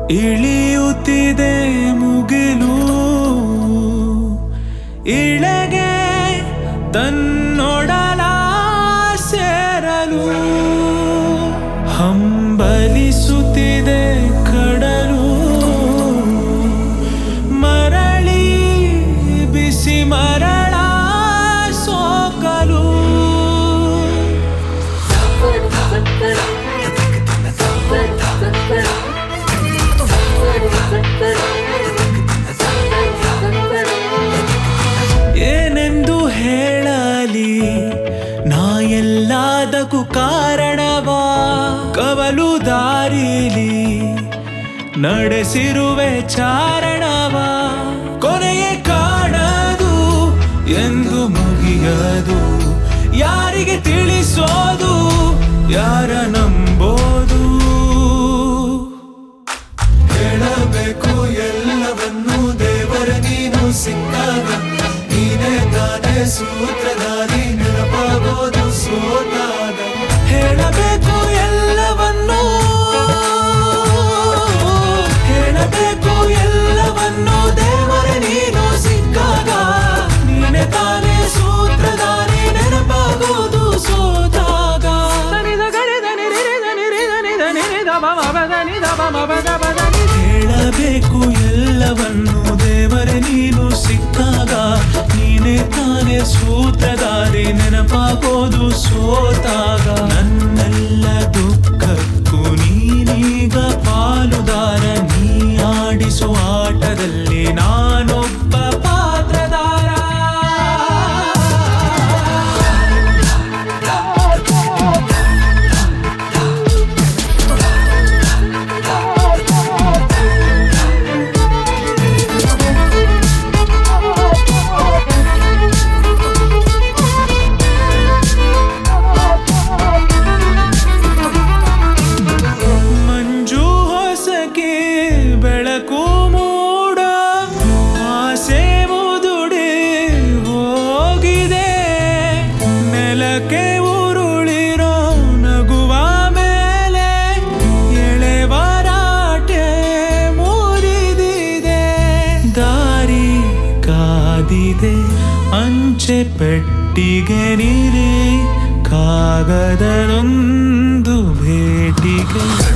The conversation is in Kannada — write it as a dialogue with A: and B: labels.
A: ಇಳಿಯುತ್ತಿದೆ ಮುಗಿಲು ಇಳೆಗೆ ತನ್ನೊಡಲ ಸೇರಲು ಹಂಬಲಿಸುತ್ತಿದೆ ಕಡಲು ಮರಳಿ ಬಿಸಿ ಮರಳ ಸೋಕಲು ಏನೆಂದು ಹೇಳಲಿ ನಾ ಎಲ್ಲದಕ್ಕೂ ಕಾರಣವಾ ಕವಲು ದಾರಿಲಿ ನಡೆಸಿರುವೆ ಚಾರಣವಾ ಕೊನೆಯೇ ಕಾಣದು ಎಂದು ಮುಗಿಯದು ಯಾರಿಗೆ ತಿಳಿಸೋದು ಯಾರ ನಂಬೋದು ಹೇಳಬೇಕು ಎಲ್ಲವನ್ನೂ ದೇವರ ನೀನು ಸಿಕ್ಕಾಗ ನೀನೇ ತಾನೇ ಸೂತ್ರಧಾರಿ ನೆನಪಾಗೋದು ಸೋತಾಗ ಹೇಳಬೇಕು ಎಲ್ಲವನ್ನೂ ಹೇಳಬೇಕು ಎಲ್ಲವನ್ನೂ ದೇವರ ನೀನು ಸಿಕ್ಕಾಗ ನೀನೇ ತಾನೇ ಸೂತ್ರಧಾರಿ ನೆನಪಾಗೋದು ಸೋತಾಗ ಹೇಳಬೇಕು ಎಲ್ಲವನ್ನು ದೇವರೇ ನೀನು ಸಿಕ್ಕಾಗ ನೀನೇ ತಾನೇ ಸೂತ್ರಧಾರಿ ನೆನಪಾಗೋದು ಸೋತಾಗ ನನ್ನೆಲ್ಲ ದುಃಖಕ್ಕೂ ನೀನೀಗ ಪಾಲುದಾರ ನೀ ಆಡಿಸೋ ಆಟದಲ್ಲಿ ನಾನೊಬ್ಬ ಪಾತ್ರದಾರ ಮಂಜು ಹೊಸಕೆ ಬೆಳಕು ಮೂಡ ಆಸೆ ಮುದುಡಿ ಹೋಗಿದೆ ನೆಲಕ್ಕೆ ಉರುಳಿರೋ ನಗುವ ಮೇಲೆ ಎಳೆವರಾಟೆ ಮುರಿದಿದೆ ದಾರಿ ಕಾದಿದೆ ಅಂಚೆ ಪೆಟ್ಟಿಗೆ ನೀರಿ ಕಾಗದದೊಂದು ಭೇಟಿಗೆ